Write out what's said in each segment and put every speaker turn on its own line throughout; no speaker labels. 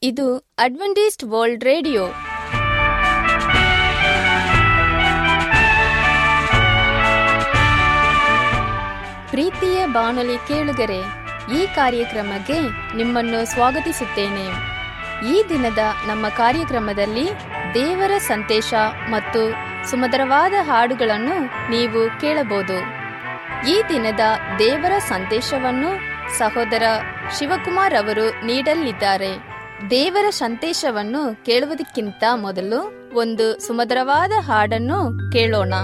ಇದು Adventist world radio ಪ್ರೀತಿಯ ಬಾನುಲಿ ಕೇಳುಗರೆ ಈ ಕಾರ್ಯಕ್ರಮಕ್ಕೆ ನಿಮ್ಮನ್ನು ಸ್ವಾಗತಿಸುತ್ತೇನೆ ಈ ದಿನದ ನಮ್ಮ ಕಾರ್ಯಕ್ರಮದಲ್ಲಿ ದೇವರ ಸಂದೇಶ ಮತ್ತು ಸುಮಧುರವಾದ ಹಾಡುಗಳನ್ನು ನೀವು ಕೇಳಬಹುದು ಈ ದಿನದ ದೇವರ ಸಂದೇಶವನ್ನು ಸಹೋದರ ಶಿವಕುಮಾರ್ ಅವರು ನೀಡಲಿದ್ದಾರೆ ದೇವರ ಸಂದೇಶವನ್ನು ಕೇಳುವುದಕ್ಕಿಂತ ಮೊದಲು ಒಂದು ಸುಮಧುರವಾದ ಹಾಡನ್ನು ಕೇಳೋಣ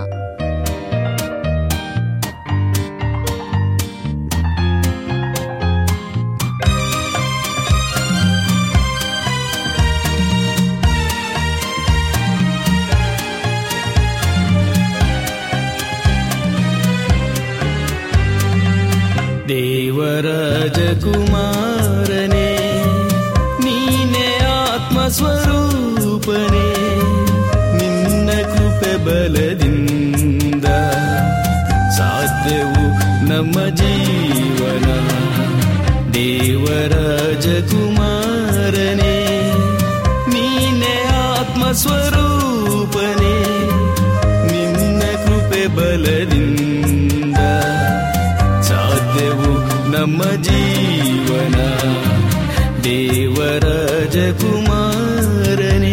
ದೇವರಾಜಕುಮಾರನೇ ನೀನೆ ಆತ್ಮಸ್ವರೂಪನೇ ನಿನ್ನ ಕೃಪೆ ಬಲದಿಂದ ಸಾಧ್ಯವು ನಮ್ಮ ಜೀವನ ದೇವರಾಜಕುಮಾರನೇ ನೀನೆ ಆತ್ಮಸ್ವರೂಪನೇ ನಿನ್ನ ಕೃಪೆ ಬಲದಿಂದ ಸಾಧ್ಯವು ನಮ್ಮ ಜೀವನ ದೇವರಾಜಕುಮಾರನೇ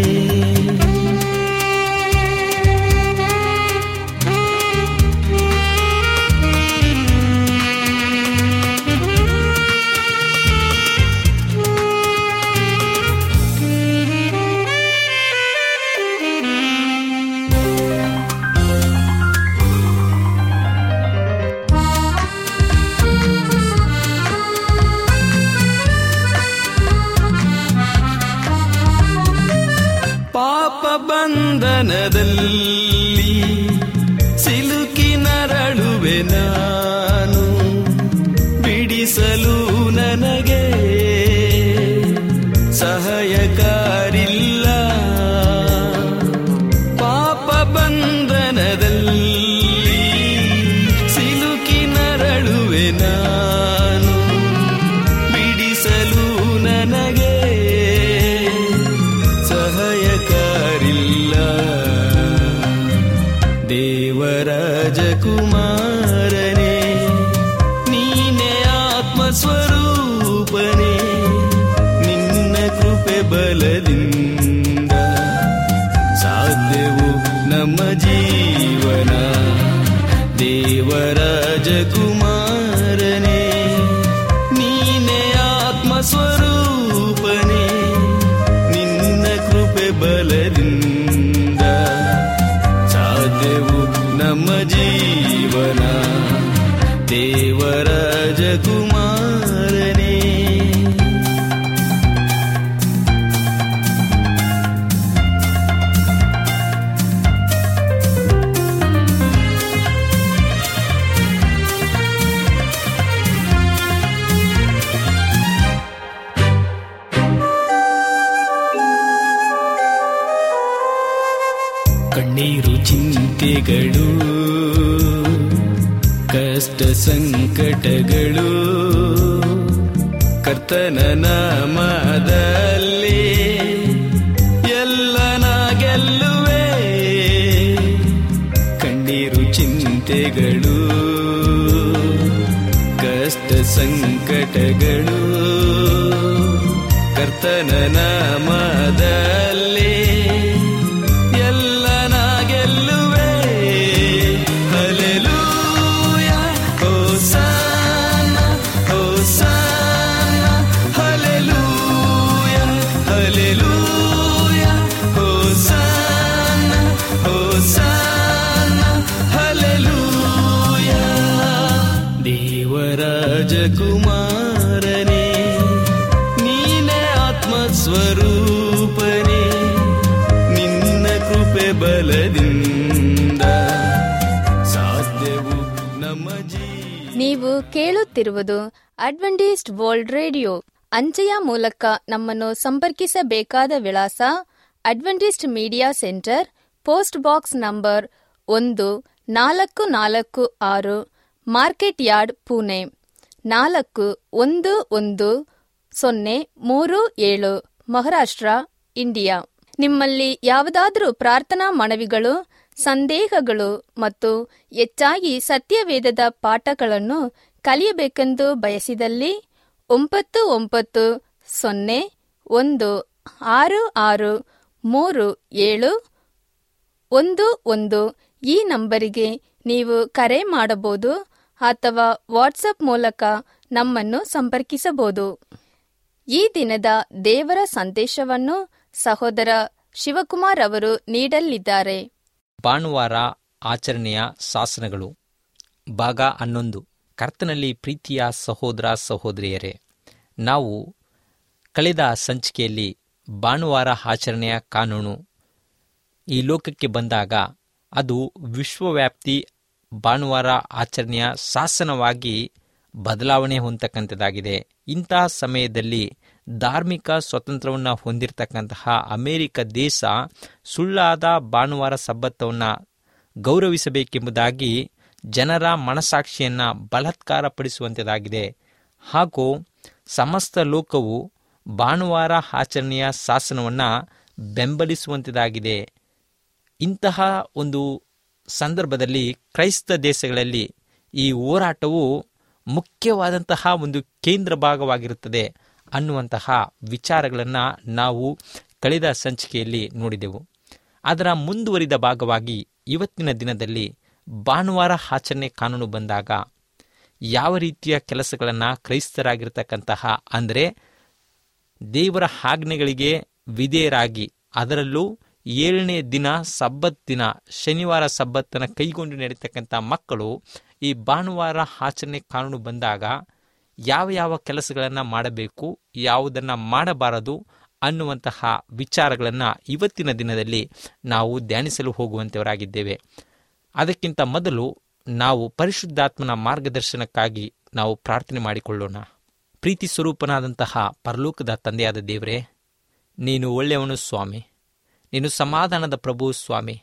ಪಾಪ ಬಂಧನದಲ್ಲಿ ಸಿಲುಕಿ ನರಳುವೆ ನಾನು ಬಿಡಿಸಲು ನನಗೆ ಸಹಾಯಕಾರಿಲ್ಲ ಪಾಪ ಬಂಧನದಲ್ಲಿ ಸಿಲುಕಿ ನರಳುವೆ ನಾನು ಬಿಡಿಸಲು ನನಗೆ ಸಹಾಯಕಾರಿಲ್ಲ ದೇವರಾಜಕುಮಾರನೇ ನೀನೆ ಆತ್ಮಸ್ವರೂಪನೇ ನಿನ್ನ ಕೃಪೆ ಬಲದಿಂದ ಸಾಧ್ಯವು ನಮ್ಮ ಜೀವನ ದೇವರಾಜಕುಮಾರನೇ ನೀನೆ ಆತ್ಮಸ್ವರೂಪನೇ ನಿನ್ನ ಕೃಪೆ ಬಲದಿಂದ ಸಾಧ್ಯವು ನಮ್ಮ ಜೀವನ ದೇವರಾಜಕುಮಾರನೇ ಕಣ್ಣೀರು ಚಿಂತೆಗಳು ಕಷ್ಟ ಸಂಕಟಗಳು ಕರ್ತನ ನಾಮದಲ್ಲಿ ಎಲ್ಲನ ಗೆಲ್ಲುವೆ ಕಣ್ಣೀರು ಚಿಂತೆಗಳು ಕಷ್ಟ ಸಂಕಟಗಳು ಕರ್ತನ ನಾಮದಲ್ಲಿ ಎಲ್ಲನ ಗೆಲ್ಲುವೆ hallelujah hosanna hosanna hallelujah hallelujah hosanna hosanna hallelujah ದೇವರಾಜಕುಮಾರನೇ ನೀನೆ ಆತ್ಮಸ್ವರೂಪನೇ ನಿನ್ನ ಕೃಪೆ ಬಲದಿಂದ ಸಾಧ್ಯವು ನಮ್ಮ ಜೀ
ನೀವು ಕೇಳುತ್ತಿರುವುದು ಅಡ್ವೆಂಟಿಸ್ಟ್ ವರ್ಲ್ಡ್ ರೇಡಿಯೋ ಅಂಚೆಯ ಮೂಲಕ ನಮ್ಮನ್ನು ಸಂಪರ್ಕಿಸಬೇಕಾದ ವಿಳಾಸ Adventist media centre post box number ಒಂದು ನಾಲ್ಕು ನಾಲ್ಕು ಆರು ಮಾರ್ಕೆಟ್ ಯಾರ್ಡ್ ಪುಣೆ ನಾಲ್ಕು ಒಂದು ಒಂದು ಸೊನ್ನೆ ಮೂರು ಏಳು ಮಹಾರಾಷ್ಟ್ರ ಇಂಡಿಯಾ ನಿಮ್ಮಲ್ಲಿ ಯಾವುದಾದರೂ ಪ್ರಾರ್ಥನಾ ಮನವಿಗಳು ಸಂದೇಹಗಳು ಮತ್ತು ಹೆಚ್ಚಾಗಿ ಸತ್ಯವೇದದ ಪಾಠಗಳನ್ನು ಕಲಿಯಬೇಕೆಂದು ಬಯಸಿದಲ್ಲಿ ಒಂಬತ್ತು ಒಂಬತ್ತು ಸೊನ್ನೆ ಒಂದು ಆರು ಆರು ಮೂರು ಏಳು ಒಂದು ಒಂದು ಈ ನಂಬರಿಗೆ ನೀವು ಕರೆ ಮಾಡಬಹುದು ಅಥವಾ ವಾಟ್ಸಪ್ ಮೂಲಕ ನಮ್ಮನ್ನು ಸಂಪರ್ಕಿಸಬಹುದು ಈ ದಿನದ ದೇವರ ಸಂದೇಶವನ್ನು ಸಹೋದರ ಶಿವಕುಮಾರ್ ಅವರು ನೀಡಲಿದ್ದಾರೆ
ಭಾನುವಾರ ಆಚರಣೆಯ ಶಾಸನಗಳು ಭಾಗ ಹನ್ನೊಂದು ಕರ್ತನಲ್ಲಿ ಪ್ರೀತಿಯ ಸಹೋದರ ಸಹೋದರಿಯರೇ ನಾವು ಕಳೆದ ಸಂಚಿಕೆಯಲ್ಲಿ ಭಾನುವಾರ ಆಚರಣೆಯ ಕಾನೂನು ಈ ಲೋಕಕ್ಕೆ ಬಂದಾಗ ಅದು ವಿಶ್ವವ್ಯಾಪ್ತಿ ಭಾನುವಾರ ಆಚರಣೆಯ ಶಾಸನವಾಗಿ ಬದಲಾವಣೆ ಹೊಂದತಕ್ಕಂಥದ್ದಾಗಿದೆ ಇಂತಹ ಸಮಯದಲ್ಲಿ ಧಾರ್ಮಿಕ ಸ್ವತಂತ್ರವನ್ನು ಹೊಂದಿರತಕ್ಕಂತಹ ಅಮೆರಿಕ ದೇಶ ಸುಳ್ಳಾದ ಭಾನುವಾರ ಸಬ್ಬತ್ತವನ್ನು ಗೌರವಿಸಬೇಕೆಂಬುದಾಗಿ ಜನರ ಮನಸಾಕ್ಷಿಯನ್ನು ಬಲಾತ್ಕಾರಪಡಿಸುವಂಥದ್ದಾಗಿದೆ ಹಾಗೂ ಸಮಸ್ತ ಲೋಕವು ಭಾನುವಾರ ಆಚರಣೆಯ ಶಾಸನವನ್ನು ಬೆಂಬಲಿಸುವಂಥದ್ದಾಗಿದೆ ಇಂತಹ ಒಂದು ಸಂದರ್ಭದಲ್ಲಿ ಕ್ರೈಸ್ತ ದೇಶಗಳಲ್ಲಿ ಈ ಹೋರಾಟವು ಮುಖ್ಯವಾದಂತಹ ಒಂದು ಕೇಂದ್ರ ಭಾಗವಾಗಿರುತ್ತದೆ ಅನ್ನುವಂತಹ ವಿಚಾರಗಳನ್ನು ನಾವು ಕಳೆದ ಸಂಚಿಕೆಯಲ್ಲಿ ನೋಡಿದೆವು ಅದರ ಮುಂದುವರಿದ ಭಾಗವಾಗಿ ಇವತ್ತಿನ ದಿನದಲ್ಲಿ ಭಾನುವಾರ ಆಚರಣೆ ಕಾನೂನು ಬಂದಾಗ ಯಾವ ರೀತಿಯ ಕೆಲಸಗಳನ್ನು ಕ್ರೈಸ್ತರಾಗಿರ್ತಕ್ಕಂತಹ ಅಂದರೆ ದೇವರ ಆಜ್ಞೆಗಳಿಗೆ ವಿಧೇಯರಾಗಿ ಅದರಲ್ಲೂ ಏಳನೇ ದಿನ ಸಬ್ಬತ್ ದಿನ ಶನಿವಾರ ಸಬ್ಬತ್ತನ್ನು ಕೈಗೊಂಡು ನಡೀತಕ್ಕಂಥ ಮಕ್ಕಳು ಈ ಭಾನುವಾರ ಆಚರಣೆ ಕಾನೂನು ಬಂದಾಗ ಯಾವ ಯಾವ ಕೆಲಸಗಳನ್ನು ಮಾಡಬೇಕು ಯಾವುದನ್ನು ಮಾಡಬಾರದು ಅನ್ನುವಂತಹ ವಿಚಾರಗಳನ್ನು ಇವತ್ತಿನ ದಿನದಲ್ಲಿ ನಾವು ಧ್ಯಾನಿಸಲು ಹೋಗುವಂಥವರಾಗಿದ್ದೇವೆ ಅದಕ್ಕಿಂತ ಮೊದಲು ನಾವು ಪರಿಶುದ್ಧಾತ್ಮನ ಮಾರ್ಗದರ್ಶನಕ್ಕಾಗಿ ನಾವು ಪ್ರಾರ್ಥನೆ ಮಾಡಿಕೊಳ್ಳೋಣ ಪ್ರೀತಿ ಸ್ವರೂಪನಾದಂತಹ ಪರಲೋಕದ ತಂದೆಯಾದ ದೇವರೇ ನೀನು ಒಳ್ಳೆಯವನು ಸ್ವಾಮಿ ನೀನು ಸಮಾಧಾನದ ಪ್ರಭು ಸ್ವಾಮಿ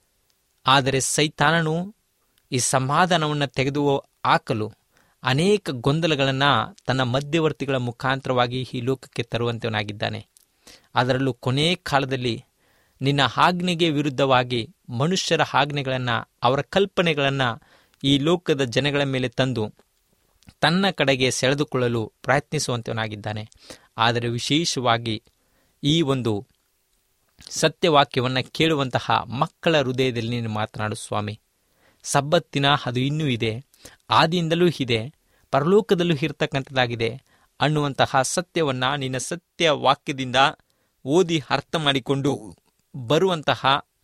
ಆದರೆ ಸೈತಾನನು ಈ ಸಮಾಧಾನವನ್ನು ತೆಗೆದು ಹಾಕಲು ಅನೇಕ ಗೊಂದಲಗಳನ್ನು ತನ್ನ ಮಧ್ಯವರ್ತಿಗಳ ಮುಖಾಂತರವಾಗಿ ಈ ಲೋಕಕ್ಕೆ ತರುವಂತವನಾಗಿದ್ದಾನೆ ಅದರಲ್ಲೂ ಕೊನೆ ಕಾಲದಲ್ಲಿ ನಿನ್ನ ಆಜ್ಞೆಗೆ ವಿರುದ್ಧವಾಗಿ ಮನುಷ್ಯರ ಆಜ್ಞೆಗಳನ್ನು ಅವರ ಕಲ್ಪನೆಗಳನ್ನು ಈ ಲೋಕದ ಜನಗಳ ಮೇಲೆ ತಂದು ತನ್ನ ಕಡೆಗೆ ಸೆಳೆದುಕೊಳ್ಳಲು ಪ್ರಯತ್ನಿಸುವಂತವನಾಗಿದ್ದಾನೆ ಆದರೆ ವಿಶೇಷವಾಗಿ ಈ ಒಂದು ಸತ್ಯವಾಕ್ಯವನ್ನು ಕೇಳುವಂತಹ ಮಕ್ಕಳ ಹೃದಯದಲ್ಲಿ ನೀನು ಮಾತನಾಡು ಸ್ವಾಮಿ ಸಬ್ಬತ್ತಿನ ಅದು ಇನ್ನೂ ಇದೆ ಆದಿಯಿಂದಲೂ ಇದೆ ಪರಲೋಕದಲ್ಲೂ ಇರತಕ್ಕಂಥದ್ದಾಗಿದೆ ಅನ್ನುವಂತಹ ಸತ್ಯವನ್ನು ನಿನ್ನ ಸತ್ಯ ವಾಕ್ಯದಿಂದ ಓದಿ ಅರ್ಥ ಮಾಡಿಕೊಂಡು ಬರುವಂತಹ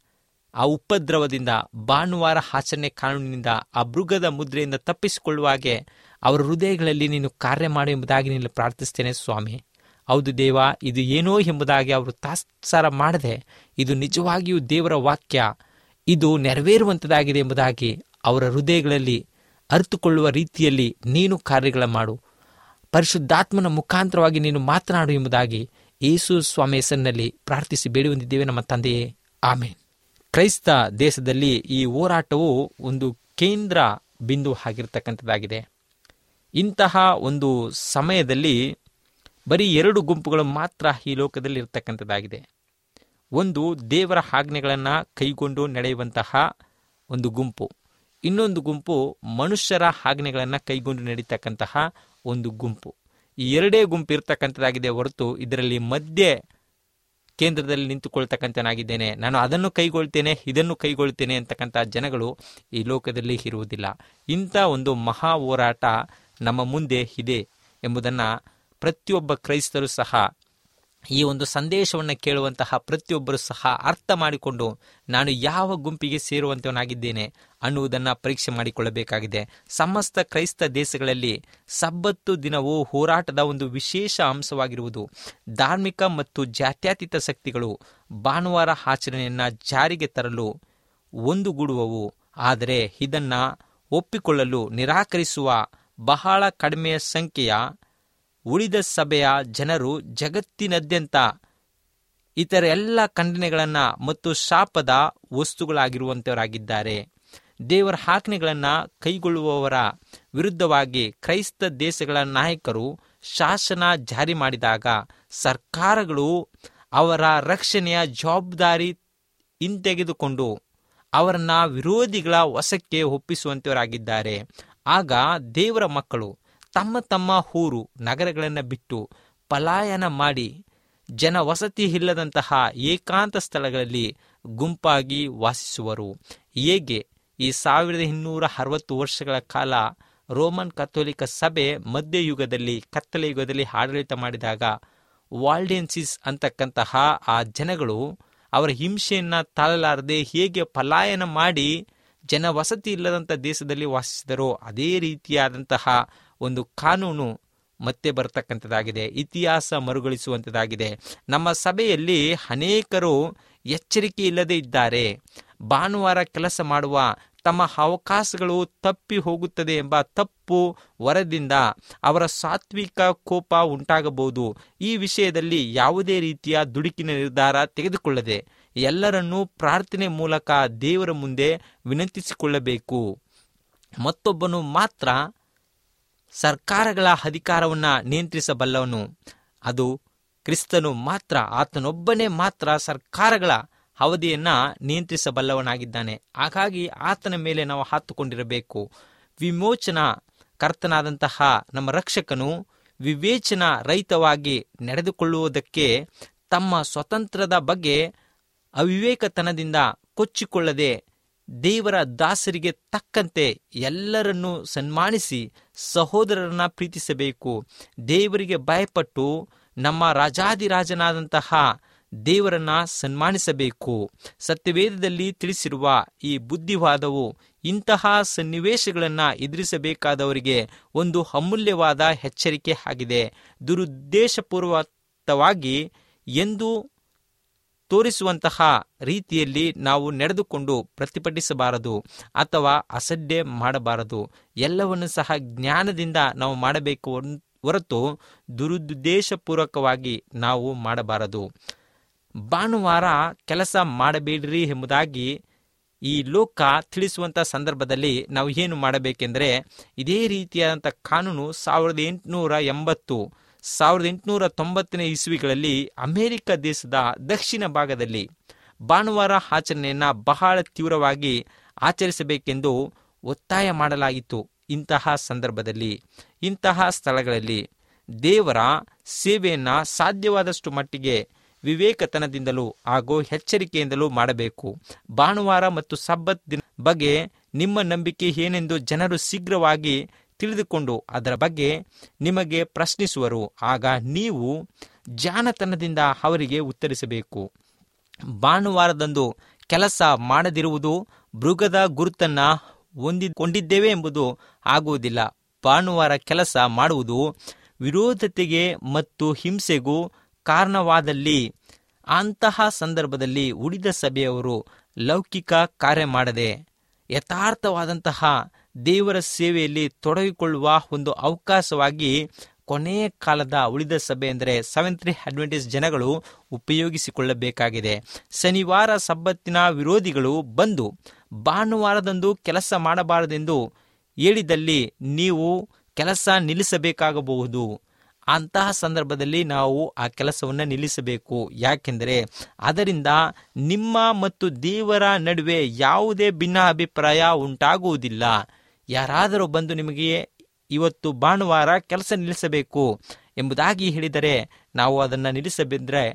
ಆ ಉಪದ್ರವದಿಂದ ಭಾನುವಾರ ಆಚರಣೆ ಕಾನೂನಿನಿಂದ ಆ ಮೃಗದ ಮುದ್ರೆಯಿಂದ ತಪ್ಪಿಸಿಕೊಳ್ಳುವ ಹಾಗೆ ಅವರ ಹೃದಯಗಳಲ್ಲಿ ನೀನು ಕಾರ್ಯ ಮಾಡು ಎಂಬುದಾಗಿ ನೀನು ಪ್ರಾರ್ಥಿಸ್ತೇನೆ ಸ್ವಾಮಿ ಹೌದು ದೇವ ಇದು ಏನೋ ಎಂಬುದಾಗಿ ಅವರು ತಾತ್ಸಾರ ಮಾಡದೆ ಇದು ನಿಜವಾಗಿಯೂ ದೇವರ ವಾಕ್ಯ ಇದು ನೆರವೇರುವಂಥದ್ದಾಗಿದೆ ಎಂಬುದಾಗಿ ಅವರ ಹೃದಯಗಳಲ್ಲಿ ಅರಿತುಕೊಳ್ಳುವ ರೀತಿಯಲ್ಲಿ ನೀನು ಕಾರ್ಯಗಳ ಮಾಡು ಪರಿಶುದ್ಧಾತ್ಮನ ಮುಖಾಂತರವಾಗಿ ನೀನು ಮಾತನಾಡು ಎಂಬುದಾಗಿ ಯೇಸು ಸ್ವಾಮಿ ಹೆಸರಿನಲ್ಲಿ ಪ್ರಾರ್ಥಿಸಿ ಬೇಡುವಂದಿದ್ದೇವೆ ನಮ್ಮ ತಂದೆಯೇ ಆಮೇನ್ ಕ್ರೈಸ್ತ ದೇಶದಲ್ಲಿ ಈ ಹೋರಾಟವು ಒಂದು ಕೇಂದ್ರ ಬಿಂದು ಆಗಿರ್ತಕ್ಕಂಥದ್ದಾಗಿದೆ ಇಂತಹ ಒಂದು ಸಮಯದಲ್ಲಿ ಬರೀ ಎರಡು ಗುಂಪುಗಳು ಮಾತ್ರ ಈ ಲೋಕದಲ್ಲಿ ಇರತಕ್ಕಂಥದ್ದಾಗಿದೆ ಒಂದು ದೇವರ ಆಜ್ಞೆಗಳನ್ನು ಕೈಗೊಂಡು ನಡೆಯುವಂತಹ ಒಂದು ಗುಂಪು ಇನ್ನೊಂದು ಗುಂಪು ಮನುಷ್ಯರ ಆಜ್ಞೆಗಳನ್ನು ಕೈಗೊಂಡು ನಡೀತಕ್ಕಂತಹ ಒಂದು ಗುಂಪು ಈ ಎರಡೇ ಗುಂಪು ಇರ್ತಕ್ಕಂಥದ್ದಾಗಿದೆ ಹೊರತು ಇದರಲ್ಲಿ ಮಧ್ಯೆ ಕೇಂದ್ರದಲ್ಲಿ ನಿಂತುಕೊಳ್ತಕ್ಕಂಥನಾಗಿದ್ದೇನೆ ನಾನು ಅದನ್ನು ಕೈಗೊಳ್ತೇನೆ ಇದನ್ನು ಕೈಗೊಳ್ತೇನೆ ಅಂತಕ್ಕಂಥ ಜನಗಳು ಈ ಲೋಕದಲ್ಲಿ ಇರುವುದಿಲ್ಲ ಇಂಥ ಒಂದು ಮಹಾ ಹೋರಾಟ ನಮ್ಮ ಮುಂದೆ ಇದೆ ಎಂಬುದನ್ನು ಪ್ರತಿಯೊಬ್ಬ ಕ್ರೈಸ್ತರು ಸಹ ಈ ಒಂದು ಸಂದೇಶವನ್ನು ಕೇಳುವಂತಹ ಪ್ರತಿಯೊಬ್ಬರು ಸಹ ಅರ್ಥ ಮಾಡಿಕೊಂಡು ನಾನು ಯಾವ ಗುಂಪಿಗೆ ಸೇರುವಂತವನಾಗಿದ್ದೇನೆ ಅನ್ನುವುದನ್ನು ಪರೀಕ್ಷೆ ಮಾಡಿಕೊಳ್ಳಬೇಕಾಗಿದೆ ಸಮಸ್ತ ಕ್ರೈಸ್ತ ದೇಶಗಳಲ್ಲಿ ಸಬ್ಬತ್ತು ದಿನವು ಹೋರಾಟದ ಒಂದು ವಿಶೇಷ ಅಂಶವಾಗಿರುವುದು ಧಾರ್ಮಿಕ ಮತ್ತು ಜಾತ್ಯತೀತ ಶಕ್ತಿಗಳು ಭಾನುವಾರ ಆಚರಣೆಯನ್ನು ಜಾರಿಗೆ ತರಲು ಒಂದುಗೂಡುವವು ಆದರೆ ಇದನ್ನು ಒಪ್ಪಿಕೊಳ್ಳಲು ನಿರಾಕರಿಸುವ ಬಹಳ ಕಡಿಮೆ ಸಂಖ್ಯೆಯ ಉಳಿದ ಸಭೆಯ ಜನರು ಜಗತ್ತಿನಾದ್ಯಂತ ಇತರ ಎಲ್ಲ ಖಂಡನೆಗಳನ್ನು ಮತ್ತು ಶಾಪದ ವಸ್ತುಗಳಾಗಿರುವಂತವರಾಗಿದ್ದಾರೆ ದೇವರ ಆಜ್ಞೆಗಳನ್ನು ಕೈಗೊಳ್ಳುವವರ ವಿರುದ್ಧವಾಗಿ ಕ್ರೈಸ್ತ ದೇಶಗಳ ನಾಯಕರು ಶಾಸನ ಜಾರಿ ಮಾಡಿದಾಗ ಸರ್ಕಾರಗಳು ಅವರ ರಕ್ಷಣೆಯ ಜವಾಬ್ದಾರಿ ಹಿಂತೆಗೆದುಕೊಂಡು ಅವರನ್ನ ವಿರೋಧಿಗಳ ವಶಕ್ಕೆ ಒಪ್ಪಿಸುವಂತವರಾಗಿದ್ದಾರೆ ಆಗ ದೇವರ ಮಕ್ಕಳು ತಮ್ಮ ತಮ್ಮ ಊರು ನಗರಗಳನ್ನು ಬಿಟ್ಟು ಪಲಾಯನ ಮಾಡಿ ಜನ ವಸತಿ ಇಲ್ಲದಂತಹ ಏಕಾಂತ ಸ್ಥಳಗಳಲ್ಲಿ ಗುಂಪಾಗಿ ವಾಸಿಸುವರು ಹೇಗೆ ಈ ಸಾವಿರದ ಇನ್ನೂರ ಅರವತ್ತು ವರ್ಷಗಳ ಕಾಲ ರೋಮನ್ ಕಥೋಲಿಕ ಸಭೆ ಮಧ್ಯಯುಗದಲ್ಲಿ ಕತ್ತಲೆ ಯುಗದಲ್ಲಿ ಆಡಳಿತ ಮಾಡಿದಾಗ ವಾಲ್ಡೆನ್ಸಿಸ್ ಅಂತಕ್ಕಂತಹ ಆ ಜನಗಳು ಅವರ ಹಿಂಸೆಯನ್ನ ತಾಳಲಾರದೆ ಹೇಗೆ ಪಲಾಯನ ಮಾಡಿ ಜನ ವಸತಿ ಇಲ್ಲದಂಥ ದೇಶದಲ್ಲಿ ವಾಸಿಸಿದರೋ ಅದೇ ರೀತಿಯಾದಂತಹ ಒಂದು ಕಾನೂನು ಮತ್ತೆ ಬರ್ತಕ್ಕಂಥದ್ದಾಗಿದೆ ಇತಿಹಾಸ ಮರುಗಳಿಸುವಂಥದ್ದಾಗಿದೆ ನಮ್ಮ ಸಭೆಯಲ್ಲಿ ಅನೇಕರು ಎಚ್ಚರಿಕೆ ಇಲ್ಲದೆ ಇದ್ದಾರೆ ಭಾನುವಾರ ಕೆಲಸ ಮಾಡುವ ತಮ್ಮ ಅವಕಾಶಗಳು ತಪ್ಪಿ ಹೋಗುತ್ತದೆ ಎಂಬ ತಪ್ಪು ವರದಿಂದ ಅವರ ಸಾತ್ವಿಕ ಕೋಪ ಉಂಟಾಗಬಹುದು ಈ ವಿಷಯದಲ್ಲಿ ಯಾವುದೇ ರೀತಿಯ ದುಡುಕಿನ ನಿರ್ಧಾರ ತೆಗೆದುಕೊಳ್ಳದೆ ಎಲ್ಲರನ್ನೂ ಪ್ರಾರ್ಥನೆ ಮೂಲಕ ದೇವರ ಮುಂದೆ ವಿನಂತಿಸಿಕೊಳ್ಳಬೇಕು ಮತ್ತೊಬ್ಬನು ಮಾತ್ರ ಸರ್ಕಾರಗಳ ಅಧಿಕಾರವನ್ನು ನಿಯಂತ್ರಿಸಬಲ್ಲವನು ಅದು ಕ್ರಿಸ್ತನು ಮಾತ್ರ ಆತನೊಬ್ಬನೇ ಮಾತ್ರ ಸರ್ಕಾರಗಳ ಅವಧಿಯನ್ನ ನಿಯಂತ್ರಿಸಬಲ್ಲವನಾಗಿದ್ದಾನೆ ಹಾಗಾಗಿ ಆತನ ಮೇಲೆ ನಾವು ಹಾತುಕೊಂಡಿರಬೇಕು ವಿಮೋಚನಾ ಕರ್ತನಾದಂತಹ ನಮ್ಮ ರಕ್ಷಕನು ವಿವೇಚನಾ ರಹಿತವಾಗಿ ನಡೆದುಕೊಳ್ಳುವುದಕ್ಕೆ ತಮ್ಮ ಸ್ವತಂತ್ರದ ಬಗ್ಗೆ ಅವಿವೇಕತನದಿಂದ ಕೊಚ್ಚಿಕೊಳ್ಳದೆ ದೇವರ ದಾಸರಿಗೆ ತಕ್ಕಂತೆ ಎಲ್ಲರನ್ನೂ ಸನ್ಮಾನಿಸಿ ಸಹೋದರರನ್ನ ಪ್ರೀತಿಸಬೇಕು ದೇವರಿಗೆ ಭಯಪಟ್ಟು ನಮ್ಮ ರಾಜಾದಿರಾಜನಾದಂತಹ ದೇವರನ್ನ ಸನ್ಮಾನಿಸಬೇಕು ಸತ್ಯವೇದದಲ್ಲಿ ತಿಳಿಸಿರುವ ಈ ಬುದ್ಧಿವಾದವು ಇಂತಹ ಸನ್ನಿವೇಶಗಳನ್ನು ಎದುರಿಸಬೇಕಾದವರಿಗೆ ಒಂದು ಅಮೂಲ್ಯವಾದ ಎಚ್ಚರಿಕೆ ಆಗಿದೆ ದುರುದ್ದೇಶಪೂರ್ವಕವಾಗಿ ಎಂದು ತೋರಿಸುವಂತಹ ರೀತಿಯಲ್ಲಿ ನಾವು ನಡೆದುಕೊಂಡು ಪ್ರತಿಭಟಿಸಬಾರದು ಅಥವಾ ಅಸಡ್ಡೆ ಮಾಡಬಾರದು ಎಲ್ಲವನ್ನು ಸಹ ಜ್ಞಾನದಿಂದ ನಾವು ಮಾಡಬೇಕು ಹೊರತು ದುರುದ್ದೇಶಪೂರ್ವಕವಾಗಿ ನಾವು ಮಾಡಬಾರದು ಭಾನುವಾರ ಕೆಲಸ ಮಾಡಬೇಡ್ರಿ ಎಂಬುದಾಗಿ ಈ ಲೋಕ ತಿಳಿಸುವಂಥ ಸಂದರ್ಭದಲ್ಲಿ ನಾವು ಏನು ಮಾಡಬೇಕೆಂದರೆ ಇದೇ ರೀತಿಯಾದಂಥ ಕಾನೂನು ಸಾವಿರದ ಎಂಟುನೂರ ಎಂಬತ್ತು ಸಾವಿರದ ಎಂಟುನೂರ ತೊಂಬತ್ತನೇ ಇಸ್ವಿಗಳಲ್ಲಿ ಅಮೆರಿಕ ದೇಶದ ದಕ್ಷಿಣ ಭಾಗದಲ್ಲಿ ಭಾನುವಾರ ಆಚರಣೆಯನ್ನು ಬಹಳ ತೀವ್ರವಾಗಿ ಆಚರಿಸಬೇಕೆಂದು ಒತ್ತಾಯ ಮಾಡಲಾಗಿತ್ತು ಇಂತಹ ಸಂದರ್ಭದಲ್ಲಿ ಇಂತಹ ಸ್ಥಳಗಳಲ್ಲಿ ದೇವರ ಸೇವೆಯನ್ನು ಸಾಧ್ಯವಾದಷ್ಟು ಮಟ್ಟಿಗೆ ವಿವೇಕತನದಿಂದಲೂ ಹಾಗೂ ಎಚ್ಚರಿಕೆಯಿಂದಲೂ ಮಾಡಬೇಕು ಭಾನುವಾರ ಮತ್ತು ಸಬ್ಬತ್ ದಿನ ಬಗ್ಗೆ ನಿಮ್ಮ ನಂಬಿಕೆ ಏನೆಂದು ಜನರು ಶೀಘ್ರವಾಗಿ ತಿಳಿದುಕೊಂಡು ಅದರ ಬಗ್ಗೆ ನಿಮಗೆ ಪ್ರಶ್ನಿಸುವರು ಆಗ ನೀವು ಜಾಣತನದಿಂದ ಅವರಿಗೆ ಉತ್ತರಿಸಬೇಕು ಭಾನುವಾರದಂದು ಕೆಲಸ ಮಾಡದಿರುವುದು ಮೃಗದ ಗುರುತನ್ನ ಹೊಂದಿಕೊಂಡಿದ್ದೇವೆ ಎಂಬುದು ಆಗುವುದಿಲ್ಲ ಭಾನುವಾರ ಕೆಲಸ ಮಾಡುವುದು ವಿರೋಧತೆಗೆ ಮತ್ತು ಹಿಂಸೆಗೂ ಕಾರಣವಾದಲ್ಲಿ ಅಂತಹ ಸಂದರ್ಭದಲ್ಲಿ ಉಳಿದ ಸಭೆಯವರು ಲೌಕಿಕ ಕಾರ್ಯ ಮಾಡದೆ ಯಥಾರ್ಥವಾದಂತಹ ದೇವರ ಸೇವೆಯಲ್ಲಿ ತೊಡಗಿಕೊಳ್ಳುವ ಒಂದು ಅವಕಾಶವಾಗಿ ಕೊನೆಯ ಕಾಲದ ಉಳಿದ ಸಭೆ ಎಂದರೆ ಸೆವೆಂತ್ ರೀ ಅಡ್ವೆಂಟೇಜ್ ಜನಗಳು ಉಪಯೋಗಿಸಿಕೊಳ್ಳಬೇಕಾಗಿದೆ ಶನಿವಾರ ಸಬ್ಬತ್ತಿನ ವಿರೋಧಿಗಳು ಬಂದು ಭಾನುವಾರದಂದು ಕೆಲಸ ಮಾಡಬಾರದೆಂದು ಹೇಳಿದಲ್ಲಿ ನೀವು ಕೆಲಸ ನಿಲ್ಲಿಸಬೇಕಾಗಬಹುದು ಅಂತಹ ಸಂದರ್ಭದಲ್ಲಿ ನಾವು ಆ ಕೆಲಸವನ್ನು ನಿಲ್ಲಿಸಬೇಕು ಯಾಕೆಂದರೆ ಅದರಿಂದ ನಿಮ್ಮ ಮತ್ತು ದೇವರ ನಡುವೆ ಯಾವುದೇ ಭಿನ್ನ ಅಭಿಪ್ರಾಯ ಉಂಟಾಗುವುದಿಲ್ಲ ಯಾರಾದರೂ ಬಂದು ನಿಮಗೆ ಇವತ್ತು ಭಾನುವಾರ ಕೆಲಸ ನಿಲ್ಲಿಸಬೇಕು ಎಂಬುದಾಗಿ ಹೇಳಿದರೆ ನಾವು ಅದನ್ನು ನಿಲ್ಲಿಸಬಿದ್ರೆ